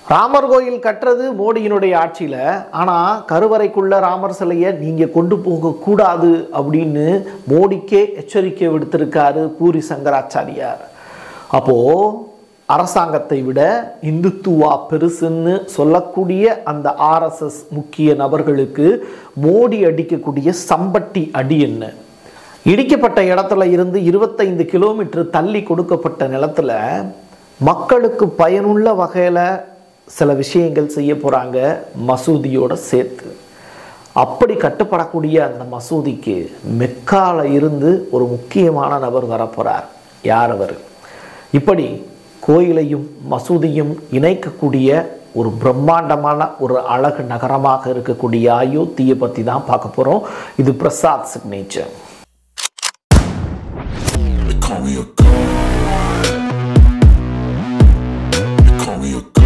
ராமர் கோயில் கட்டுறது மோடியினுடைய ஆட்சியில் ஆனால் கருவறைக்குள்ள ராமர் சிலையை நீங்கள் கொண்டு போகக்கூடாது அப்படின்னு மோடிக்கே எச்சரிக்கை விடுத்திருக்காரு பூரி சங்கராச்சாரியார் அப்போது அரசாங்கத்தை விட இந்துத்துவா பெருசுன்னு சொல்லக்கூடிய அந்த ஆர்எஸ்எஸ் முக்கிய நபர்களுக்கு மோடி அடிக்கக்கூடிய சம்பட்டி அடி என்ன இடிக்கப்பட்ட இடத்துல இருந்து இருபத்தைந்து கிலோமீட்டர் தள்ளி கொடுக்கப்பட்ட நிலத்துல மக்களுக்கு பயனுள்ள வகையில் சில விஷயங்கள் செய்ய போகிறாங்க மசூதியோட சேர்த்து அப்படி கட்டுப்படக்கூடிய அந்த மசூதிக்கு மெக்கால இருந்து ஒரு முக்கியமான நபர் வரப்போகிறார் யார் அவர் இப்படி கோயிலையும் மசூதியும் இணைக்கக்கூடிய ஒரு பிரம்மாண்டமான ஒரு அழகு நகரமாக இருக்கக்கூடிய அயோத்தியை பற்றி தான் பார்க்க போகிறோம் இது Prasad signature They call me a god. They call me a god.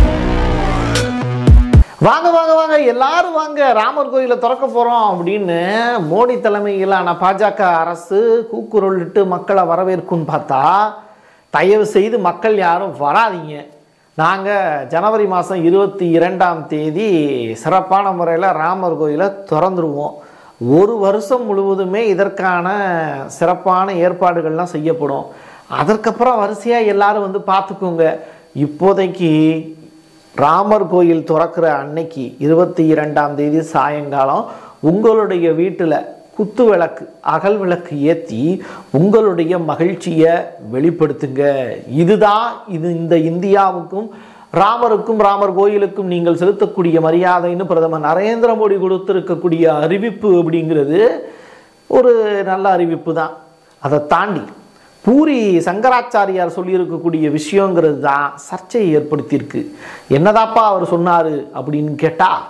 வாங்க வாங்க வாங்க எல்லாரும் வாங்க ராமர் கோயிலை திறக்க போகிறோம் அப்படின்னு மோடி தலைமையிலான பாஜக அரசு கூக்குரலிட்டு மக்களை வரவேற்கும்னு பார்த்தா தயவு செய்து மக்கள் யாரும் வராதீங்க நாங்கள் ஜனவரி மாதம் இருபத்தி இரண்டாம் தேதி சிறப்பான முறையில் ராமர் கோயிலை திறந்துருவோம் ஒரு வருஷம் முழுவதுமே இதற்கான சிறப்பான ஏற்பாடுகள்லாம் செய்யப்படும் அதற்கப்புறம் வரிசையாக எல்லாரும் வந்து பார்த்துக்கோங்க இப்போதைக்கு ராமர் கோயில் திறக்கிற அன்னைக்கு இருபத்தி இரண்டாம் தேதி சாயங்காலம் உங்களுடைய வீட்டில் குத்து விளக்கு அகல் விளக்கு ஏற்றி உங்களுடைய மகிழ்ச்சியை வெளிப்படுத்துங்க இதுதான் இது இந்த இந்தியாவுக்கும் ராமருக்கும் ராமர் கோயிலுக்கும் நீங்கள் செலுத்தக்கூடிய மரியாதைன்னு பிரதமர் நரேந்திர மோடி கொடுத்திருக்கக்கூடிய அறிவிப்பு அப்படிங்கிறது ஒரு நல்ல அறிவிப்பு தான் அதை தாண்டி பூரி சங்கராச்சாரியார் சொல்லியிருக்கக்கூடிய விஷயங்கிறது தான் சர்ச்சையை ஏற்படுத்தியிருக்கு என்னதாப்பா அவர் சொன்னார் அப்படின்னு கேட்டால்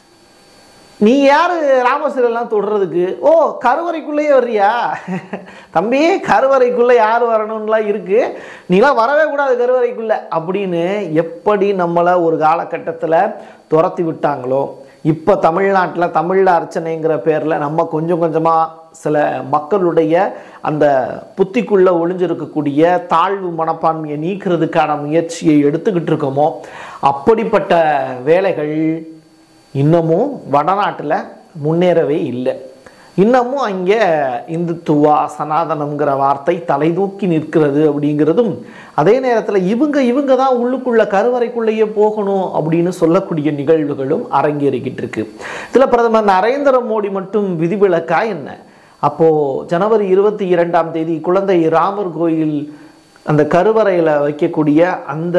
நீ யார் ராமசிலெல்லாம் தொடுறதுக்கு ஓ கருவறைக்குள்ளேயே வர்றியா தம்பி கருவறைக்குள்ளே யார் வரணும்லாம் இருக்கு நீலாம் வரவே கூடாது கருவறைக்குள்ளே அப்படின்னு எப்படி நம்மளை ஒரு காலகட்டத்தில் துரத்தி விட்டாங்களோ இப்போ தமிழ்நாட்டில் தமிழில் அர்ச்சனைங்கிற பேரில் நம்ம கொஞ்சம் கொஞ்சமாக சில மக்களுடைய அந்த புத்திக்குள்ளே ஒளிஞ்சிருக்கக்கூடிய தாழ்வு மனப்பான்மையை நீக்கிறதுக்கான முயற்சியை எடுத்துக்கிட்டு இருக்கோமோ அப்படிப்பட்ட வேலைகள் இன்னமும் வடநாட்டில் முன்னேறவே இல்லை இன்னமும் அங்கே இந்துத்துவா சனாதனம்ங்கிற வார்த்தை தலை தூக்கி நிற்கிறது அப்படிங்கிறதும் அதே நேரத்தில் இவங்க இவங்க தான் உள்ளுக்குள்ள கருவறைக்குள்ளேயே போகணும் அப்படின்னு சொல்லக்கூடிய நிகழ்வுகளும் அரங்கேறிக்கிட்டு இருக்கு இதில் பிரதமர் நரேந்திர மோடி மட்டும் விதிவிலக்கா என்ன அப்போது ஜனவரி இருபத்தி இரண்டாம் தேதி குழந்தை ராமர் கோயில் அந்த கருவறையில் வைக்கக்கூடிய அந்த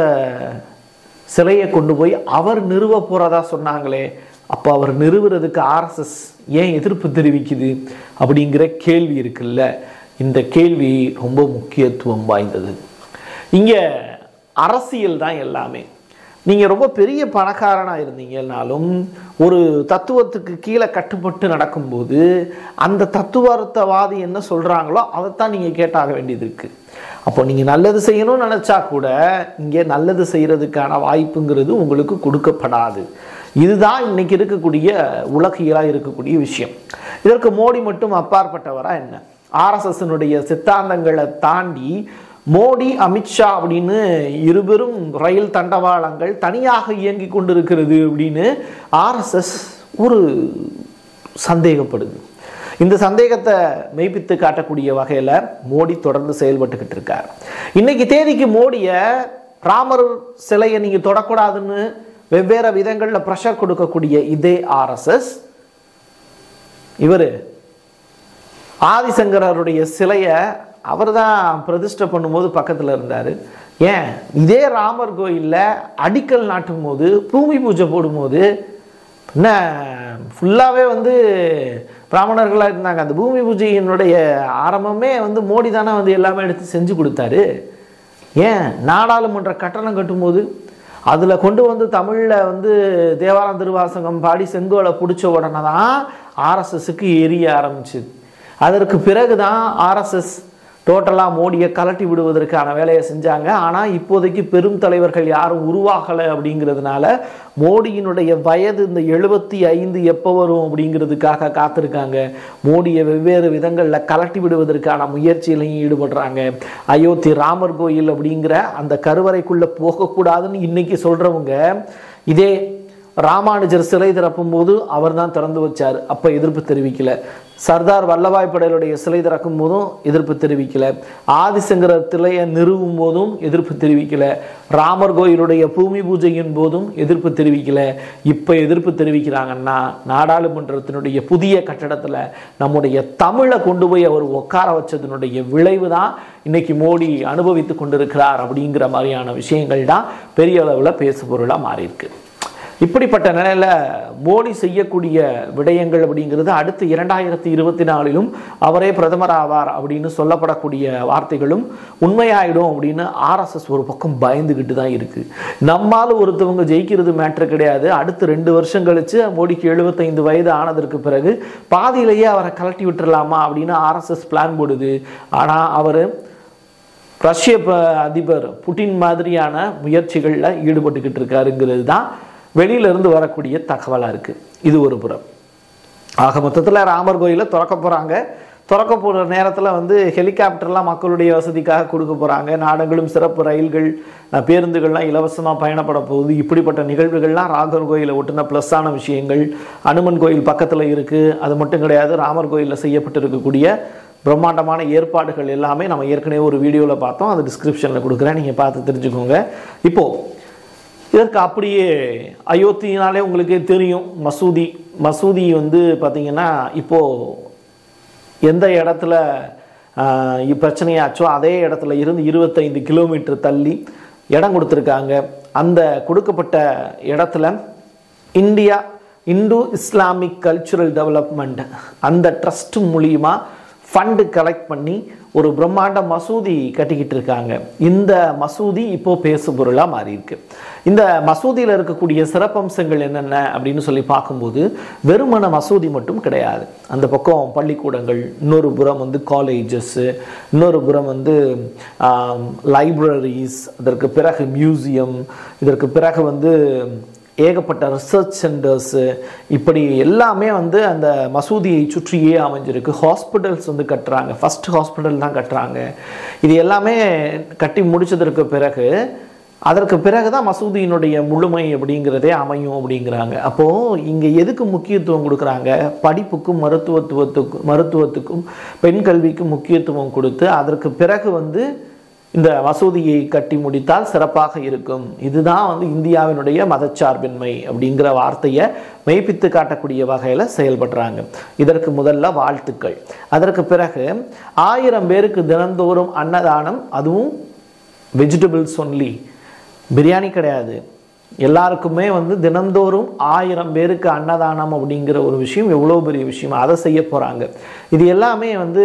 சிலையை கொண்டு போய் அவர் நிறுவ போகிறதா சொன்னாங்களே அப்போ அவர் நிறுவுறதுக்கு ஆர்எஸ்எஸ் ஏன் எதிர்ப்பு தெரிவிக்குது அப்படிங்கிற கேள்வி இருக்குல்ல இந்த கேள்வி ரொம்ப முக்கியத்துவம் வாய்ந்தது இங்கே அரசியல் தான் எல்லாமே நீங்கள் ரொம்ப பெரிய பணக்காரனாக இருந்தீங்கன்னாலும் ஒரு தத்துவத்துக்கு கீழே கட்டுப்பட்டு நடக்கும்போது அந்த தத்துவார்த்தவாதி என்ன சொல்கிறாங்களோ அதைத்தான் நீங்கள் கேட்டாக வேண்டியது இருக்குது அப்போ நீங்கள் நல்லது செய்யணும்னு நினச்சா கூட இங்கே நல்லது செய்கிறதுக்கான வாய்ப்புங்கிறது உங்களுக்கு கொடுக்கப்படாது இதுதான் இன்னைக்கு இருக்கக்கூடிய உலகியலாக இருக்கக்கூடிய விஷயம் இதற்கு மோடி மட்டும் அப்பாற்பட்டவரா என்ன ஆர்எஸ்எஸ்னுடைய சித்தாந்தங்களை தாண்டி மோடி அமித்ஷா அப்படின்னு இருவரும் ரயில் தண்டவாளங்கள் தனியாக இயங்கி கொண்டிருக்கிறது அப்படின்னு ஆர்எஸ்எஸ் ஒரு சந்தேகப்படுது இந்த சந்தேகத்தை மெய்ப்பித்து காட்டக்கூடிய வகையில் மோடி தொடர்ந்து செயல்பட்டுக்கிட்டு இருக்கார் இன்னைக்கு தேதிக்கு மோடியை ராமர் சிலையை நீங்கள் தொடக்கூடாதுன்னு வெவ்வேறு விதங்களில் ப்ரெஷர் கொடுக்கக்கூடிய இதே ஆர்எஸ்எஸ் இவர் ஆதிசங்கரருடைய சிலையை அவர் தான் பிரதிஷ்டை பண்ணும்போது பக்கத்தில் இருந்தார் ஏன் இதே ராமர் கோயிலில் அடிக்கல் நாட்டும் போது பூமி பூஜை போடும்போது என்ன ஃபுல்லாகவே வந்து பிராமணர்களாக இருந்தாங்க அந்த பூமி பூஜையினுடைய ஆரம்பமே வந்து மோடி தானே வந்து எல்லாமே எடுத்து செஞ்சு கொடுத்தாரு ஏன் நாடாளுமன்ற கட்டணம் கட்டும்போது அதில் கொண்டு வந்து தமிழில் வந்து தேவாரம் திருவாசகம் பாடி செங்கோலை பிடிச்ச உடனே தான் ஆர்எஸ்எஸ்க்கு எரிய ஆரம்பிச்சுது அதற்கு பிறகு தான் ஆர்எஸ்எஸ் டோட்டலாக மோடியை கலட்டி விடுவதற்கான வேலையை செஞ்சாங்க ஆனால் இப்போதைக்கு பெரும் தலைவர்கள் யாரும் உருவாகலை அப்படிங்கிறதுனால மோடியினுடைய வயது இந்த எழுபத்தி ஐந்து எப்போ வரும் அப்படிங்கிறதுக்காக காத்திருக்காங்க மோடியை வெவ்வேறு விதங்களில் கலட்டி விடுவதற்கான முயற்சியிலையும் ஈடுபடுறாங்க அயோத்தி ராமர் கோயில் அப்படிங்கிற அந்த கருவறைக்குள்ளே போகக்கூடாதுன்னு இன்னைக்கு சொல்கிறவங்க இதே ராமானுஜர் சிலை திறப்பும் போது அவர் தான் திறந்து வச்சார் அப்போ எதிர்ப்பு தெரிவிக்கல சர்தார் வல்லபாய் படேலுடைய சிலை திறக்கும் போதும் எதிர்ப்பு தெரிவிக்கல ஆதிசங்கர சிலையை நிறுவும் போதும் எதிர்ப்பு தெரிவிக்கல ராமர் கோயிலுடைய பூமி பூஜையின் போதும் எதிர்ப்பு தெரிவிக்கல இப்போ எதிர்ப்பு தெரிவிக்கிறாங்கன்னா நாடாளுமன்றத்தினுடைய புதிய கட்டடத்தில் நம்முடைய தமிழை கொண்டு போய் அவர் உட்கார வச்சதனுடைய விளைவு தான் இன்னைக்கு மோடி அனுபவித்து கொண்டிருக்கிறார் அப்படிங்கிற மாதிரியான விஷயங்கள் தான் பெரிய அளவில் பேசுபொருளாக மாறியிருக்கு இப்படிப்பட்ட நிலையில் மோடி செய்யக்கூடிய விடயங்கள் அப்படிங்கிறது அடுத்து இரண்டாயிரத்தி இருபத்தி நாலிலும் அவரே பிரதமர் ஆவார் அப்படின்னு சொல்லப்படக்கூடிய வார்த்தைகளும் உண்மையாயிடும் அப்படின்னு ஆர்எஸ்எஸ் ஒரு பக்கம் பயந்துக்கிட்டு தான் இருக்கு நம்மால் ஒருத்தவங்க ஜெயிக்கிறது மேட்ரு கிடையாது அடுத்து ரெண்டு வருஷம் கழிச்சு மோடிக்கு எழுபத்தைந்து வயது ஆனதற்கு பிறகு பாதியிலேயே அவரை கலட்டி விட்டுறலாமா அப்படின்னு ஆர்எஸ்எஸ் பிளான் போடுது ஆனால் அவர் ரஷ்ய ப- அதிபர் புட்டின் மாதிரியான முயற்சிகளில் ஈடுபட்டுக்கிட்டு இருக்காருங்கிறது தான் வெளியிலிருந்து வரக்கூடிய தகவலாக இருக்குது இது ஒரு புறம் ஆக மொத்தத்தில் ராமர் கோயிலை திறக்க போகிறாங்க திறக்க போகிற நேரத்தில் வந்து ஹெலிகாப்டர்லாம் மக்களுடைய வசதிக்காக கொடுக்க போகிறாங்க நாடங்களும் சிறப்பு ரயில்கள் அஹ், பேருந்துகள்லாம் இலவசமாக பயணப்பட போகுது இப்படிப்பட்ட நிகழ்வுகள்லாம் ராமர் கோயிலை ஒட்டின ப்ளஸ்ஸான விஷயங்கள் அனுமன் கோயில் பக்கத்தில் இருக்குது அது மட்டும் கிடையாது ராமர் கோயிலில் செய்யப்பட்டிருக்கக்கூடிய பிரம்மாண்டமான ஏற்பாடுகள் எல்லாமே நம்ம ஏற்கனவே ஒரு வீடியோவில் பார்த்தோம் அது டிஸ்கிரிப்ஷனில் கொடுக்குறேன் நீங்கள் பார்த்து தெரிஞ்சுக்கோங்க இப்போது இதற்கு அப்படியே அயோத்தினாலே உங்களுக்கே தெரியும் மசூதி மசூதி வந்து பார்த்தீங்கன்னா இப்போது எந்த இடத்துல ஆஹ், இ- பிரச்சனையாச்சோ அதே இடத்துல இருந்து இருபத்தைந்து கிலோமீட்டர் தள்ளி இடம் கொடுத்துருக்காங்க அந்த கொடுக்கப்பட்ட இடத்துல India Hindu Islamic cultural development அந்த ட்ரஸ்ட் மூலியமா ஃபண்டு கலெக்ட் பண்ணி ஒரு பிரம்மாண்ட மசூதி கட்டிக்கிட்டு இருக்காங்க இந்த மசூதி இப்போ பேசு பொருளாக மாறி இருக்கு இந்த மசூதியில் இருக்கக்கூடிய சிறப்பம்சங்கள் என்னென்ன அப்படின்னு சொல்லி பார்க்கும்போது வெறுமன மசூதி மட்டும் கிடையாது அந்த பக்கம் பள்ளிக்கூடங்கள் இன்னொரு புறம் வந்து காலேஜஸ் இன்னொரு புறம் வந்து லைப்ரரிஸ் அதற்கு பிறகு மியூசியம் இதற்கு பிறகு வந்து ஏகப்பட்ட ரிசர்ச் சென்டர்ஸு இப்படி எல்லாமே வந்து அந்த மசூதியை சுற்றியே அமைஞ்சிருக்கு ஹாஸ்பிட்டல்ஸ் வந்து கட்டுறாங்க ஃபர்ஸ்ட் ஹாஸ்பிட்டல் தான் கட்டுறாங்க இது எல்லாமே கட்டி முடிச்சதற்கு பிறகு அதற்கு பிறகு தான் மசூதியினுடைய முழுமை அப்படிங்கிறதே அமையும் அப்படிங்கிறாங்க அப்போது இங்கே எதுக்கு முக்கியத்துவம் கொடுக்குறாங்க படிப்புக்கும் மருத்துவத்துவத்துக்கும் மருத்துவத்துக்கும் பெண் கல்விக்கும் முக்கியத்துவம் கொடுத்து அதற்கு பிறகு வந்து இந்த மசூதியை கட்டி முடித்தால் சிறப்பாக இருக்கும் இதுதான் வந்து இந்தியாவினுடைய மதச்சார்பின்மை அப்படிங்கிற வார்த்தையை மெய்ப்பித்து காட்டக்கூடிய வகையில் செயல்படுறாங்க இதற்கு முதல்ல வாழ்த்துக்கள் அதற்கு பிறகு ஆயிரம் பேருக்கு தினந்தோறும் அன்னதானம் அதுவும் வெஜிடபிள்ஸ் ஒன்லி பிரியாணி கிடையாது எல்லாருக்குமே வந்து தினந்தோறும் ஆயிரம் பேருக்கு அன்னதானம் அப்படிங்கிற ஒரு விஷயம் எவ்வளோ பெரிய விஷயம் அதை செய்ய போகிறாங்க இது எல்லாமே வந்து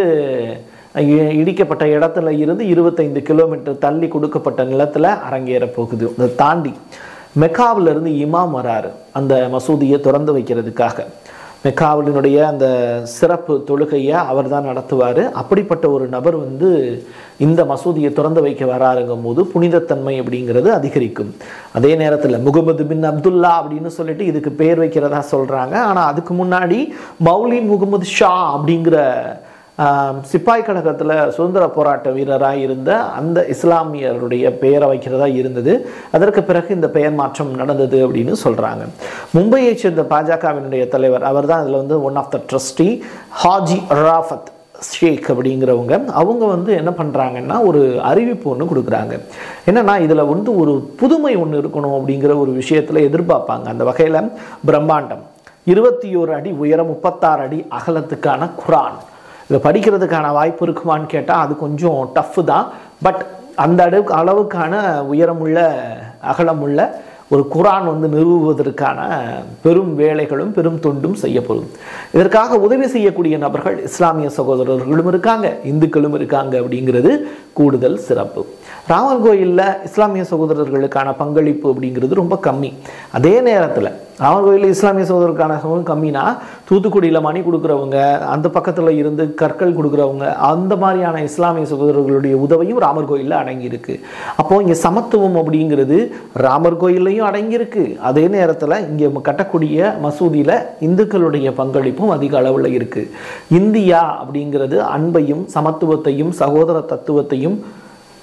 இ- இடிக்கப்பட்ட இடத்துல இருந்து இருபத்தைந்து கிலோமீட்டர் தள்ளி கொடுக்கப்பட்ட நிலத்தில் அரங்கேற போகுது அதை தாண்டி மெக்காவில் இருந்து இமாம் வராரு அந்த மசூதியை திறந்து வைக்கிறதுக்காக மெக்காவினுடைய அந்த சிறப்பு தொழுகையை அவர் தான் நடத்துவார் அப்படிப்பட்ட ஒரு நபர் வந்து இந்த மசூதியை திறந்து வைக்க வராருங்கும் போது புனிதத்தன்மை அப்படிங்கிறது அதிகரிக்கும் அதே நேரத்தில் முகமது பின் அப்துல்லா அப்படின்னு சொல்லிட்டு இதுக்கு பேர் வைக்கிறதா சொல்கிறாங்க ஆனால் அதுக்கு முன்னாடி மௌலின் முகமது ஷா அப்படிங்கிற ஆம், சிப்பாய் கழகத்தில் சுதந்திர போராட்ட வீரராக இருந்த அந்த இஸ்லாமியருடைய பெயரை வைக்கிறதா இருந்தது அதற்கு பிறகு இந்த பெயர் மாற்றம் நடந்தது அப்படின்னு சொல்கிறாங்க மும்பையைச் சேர்ந்த பாஜகவினுடைய தலைவர் அவர் தான் அதில் வந்து one of the trustee Haji Rafat Sheikh அப்படிங்கிறவங்க அவங்க வந்து என்ன பண்ணுறாங்கன்னா ஒரு அறிவிப்பு ஒன்று கொடுக்குறாங்க என்னன்னா இதில் வந்து ஒரு புதுமை ஒன்று இருக்கணும் அப்படிங்கிற ஒரு விஷயத்தில் எதிர்பார்ப்பாங்க அந்த வகையில் பிரம்மாண்டம் இருபத்தி ஓரு அடி உயரம் முப்பத்தாறு அடி அகலத்துக்கான குரான் இதை படிக்கிறதுக்கான வாய்ப்பு இருக்குமான்னு கேட்டால் அது கொஞ்சம் டஃப்பு தான் பட் அந்த அளவுக்கு அளவுக்கான உயரமுள்ள அகலமுள்ள ஒரு குரான் வந்து நிறுவுவதற்கான பெரும் வேலைகளும் பெரும் தொண்டும் செய்யப்படும் இதற்காக உதவி செய்யக்கூடிய நபர்கள் இஸ்லாமிய சகோதரர்களும் இருக்காங்க இந்துக்களும் இருக்காங்க அப்படிங்கிறது கூடுதல் சிறப்பு ராமர் கோயிலில் இஸ்லாமிய சகோதரர்களுக்கான பங்களிப்பு அப்படிங்கிறது ரொம்ப கம்மி அதே நேரத்தில் ராமர் கோயிலில் இஸ்லாமிய சகோதரருக்கான சமூகம் கம்மினா தூத்துக்குடியில் மணி கொடுக்குறவங்க அந்த பக்கத்தில் இருந்து கற்கள் கொடுக்குறவங்க அந்த மாதிரியான இஸ்லாமிய சகோதரர்களுடைய உதவியும் ராமர் கோயிலில் அடங்கியிருக்கு அப்போ இங்கே சமத்துவம் அப்படிங்கிறது ராமர் கோயில்லையும் அடங்கியிருக்கு அதே நேரத்தில் இங்கே கட்டக்கூடிய மசூதியில் இந்துக்களுடைய பங்களிப்பும் அதிக அளவில் இருக்கு இந்தியா அப்படிங்கிறது அன்பையும் சமத்துவத்தையும் சகோதர தத்துவத்தையும்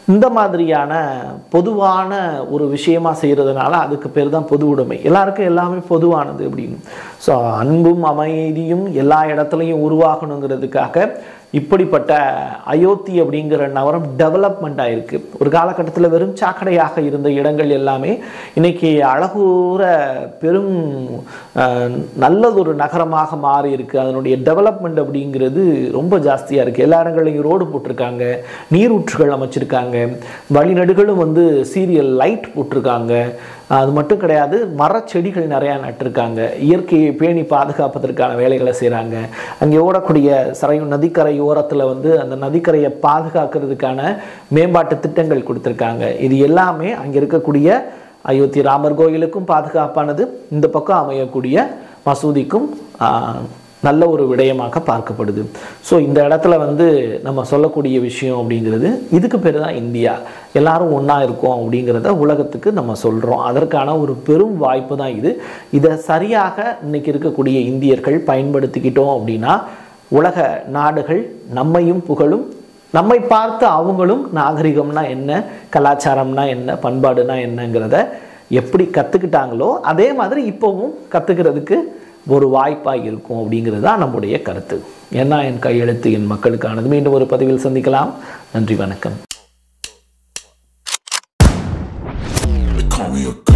இந்த மாதிரியான பொதுவான ஒரு விஷயமா செய்கிறதுனால அதுக்கு பேர் தான் பொது உடைமை எல்லாருக்கும் எல்லாமே பொதுவானது அப்படின்னு ஸோ அன்பும் அமைதியும் எல்லா இடத்துலையும் உருவாகணுங்கிறதுக்காக இப்படிப்பட்ட அயோத்தி அப்படிங்கிற நகரம் டெவலப்மெண்ட் ஆயிருக்கு ஒரு காலகட்டத்தில் வெறும் சாக்கடையாக இருந்த இடங்கள் எல்லாமே இன்னைக்கு அழகூர பெரும் அஹ், நல்லதொரு நகரமாக மாறி இருக்கு அதனுடைய டெவலப்மெண்ட் அப்படிங்கிறது ரொம்ப ஜாஸ்தியாக இருக்குது எல்லா இடங்களையும் ரோடு போட்டிருக்காங்க நீரூற்றுகள் அமைச்சிருக்காங்க வழிநடுகளும் வந்து சீரியல் லைட் போட்டிருக்காங்க அது மட்டும் கிடையாது மரச்செடிகள் நிறையா நட்டிருக்காங்க இயற்கையை பேணி பாதுகாப்பதற்கான வேலைகளை செய்கிறாங்க அங்கே ஓடக்கூடிய சரையு நதிக்கரை ஓரத்தில் வந்து அந்த நதிக்கரையை பாதுகாக்கிறதுக்கான மேம்பாட்டு திட்டங்கள் கொடுத்துருக்காங்க இது எல்லாமே அங்கே இருக்கக்கூடிய அயோத்தி ராமர் கோயிலுக்கும் பாதுகாப்பானது இந்த பக்கம் அமையக்கூடிய மசூதிக்கும் ஆஹ், நல்ல ஒரு விடயமாக பார்க்கப்படுது ஸோ இந்த இடத்துல வந்து நம்ம சொல்லக்கூடிய விஷயம் அப்படிங்கிறது இதுக்கு பேர் தான் இந்தியா எல்லாரும் ஒன்றா இருக்கோம் அப்படிங்கிறத உலகத்துக்கு நம்ம சொல்கிறோம் அதற்கான ஒரு பெரும் வாய்ப்பு தான் இது இதை சரியாக இன்னைக்கு இருக்கக்கூடிய இந்தியர்கள் பயன்படுத்திக்கிட்டோம் அப்படின்னா உலக நாடுகள் நம்மையும் புகழும் நம்மை பார்த்து அவங்களும் நாகரிகம்னா என்ன கலாச்சாரம்னா என்ன பண்பாடுனா என்னங்கிறத எப்படி கற்றுக்கிட்டாங்களோ அதே மாதிரி இப்போவும் கற்றுக்கிறதுக்கு ஒரு வாய்ப்பாக இருக்கும் அப்படிங்கிறது தான் நம்முடைய கருத்து ஏன்னா என் கையெழுத்து என் மக்களுக்கானது மீண்டும் ஒரு பதிவில் சந்திக்கலாம் நன்றி வணக்கம் They call me a